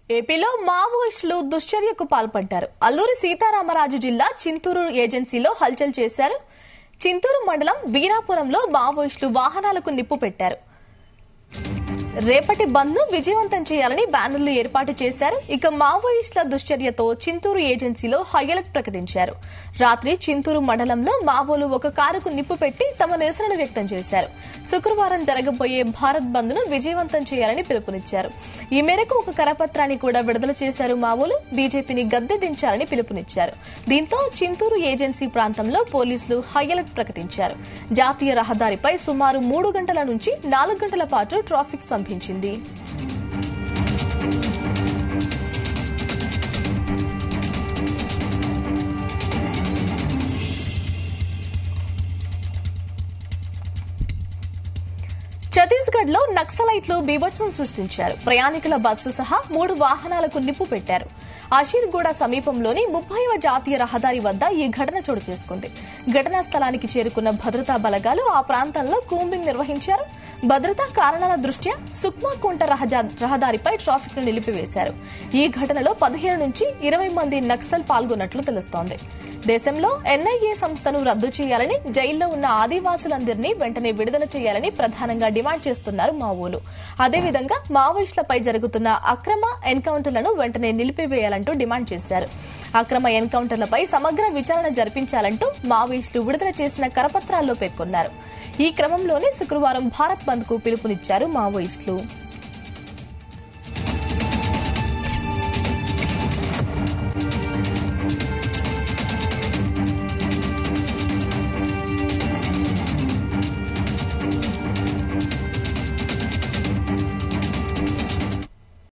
ఏపీలో మావోయిస్టులు దుశ్చర్యకు పాల్పడ్డారు అల్లూరి సీతారామరాజు జిల్లా చింతూరు ఏజెన్సీలో హల్చల్ చేశారు చింతూరు మండలం వీరాపురంలో మావోయిస్టులు వాహనాలకు నిప్పు పెట్టారు రేపటి బంద్ ను విజయవంతం చేయాలని బ్యానర్లు ఏర్పాటు చేశారు ఇక మావోయిస్టుల దుశ్చర్యతో చింతూరు ఏజెన్సీలో హైలైట్ ప్రకటించారు రాత్రి చింతూరు మండలంలో మావోలు ఒక కారుకు నిప్పు పెట్టి తమ నిరసనను వ్యక్తం చేశారు శుక్రవారం జరగబోయే భారత్ బంద్ ను విజయవంతం చేయాలని పిలుపునిచ్చారు ఈ మేరకు ఒక కరపత్రాన్ని కూడా విడుదల చేశారు మావోలు బీజేపీని గద్దె దించాలని పిలుపునిచ్చారు దీంతో చింతూరు ఏజెన్సీ ప్రాంతంలో పోలీసులు హైలైట్ ప్రకటించారు జాతీయ రహదారిపై సుమారు మూడు గంటల నుంచి నాలుగు గంటల పాటు ట్రాఫిక్ స్తంభించింది ఛత్తీస్గఢ్ లో నక్సలైట్లు బీభత్సం సృష్టించారు ప్రయాణికుల బస్సు సహా మూడు వాహనాలకు నిప్పు పెట్టారు అషీర్గూడ సమీపంలోని ముప్పైవ జాతీయ రహదారి వద్ద ఈ ఘటన చోటు చేసుకుంది ఘటనా స్థలానికి చేరుకున్న భద్రతా బలగాలు ఆ ప్రాంతంలో కూంబింగ్ నిర్వహించారు భద్రతా కారణాల దృష్ట్యా సుక్మా కుంట రహజా- రహదారిపై ట్రాఫిక్ ను నిలిపివేశారు ఈ ఘటనలో పదిహేను నుంచి ఇరవై మంది నక్సల్ పాల్గొన్నట్లు తెలుస్తోంది దేశంలో ఎన్ఐఏ సంస్థను రద్దు చేయాలని జైల్లో ఉన్న ఆదివాసులందరినీ వెంటనే విడుదల చేయాలని ప్రధానంగా డిమాండ్ చేస్తున్నారు మావోలు అదేవిధంగా మావోయిస్టులపై జరుగుతున్న అక్రమ ఎన్కౌంటర్లను వెంటనే నిలిపివేయాలంటూ డిమాండ్ చేశారు అక్రమ ఎన్కౌంటర్లపై సమగ్ర విచారణ జరిపించాలంటూ మావోయిస్టులు విడుదల చేసిన కరపత్రాల్లో పేర్కొన్నారు ఈ క్రమంలోనే శుక్రవారం భారత్ బంద్ కు పిలుపునిచ్చారు మావోయిస్టులు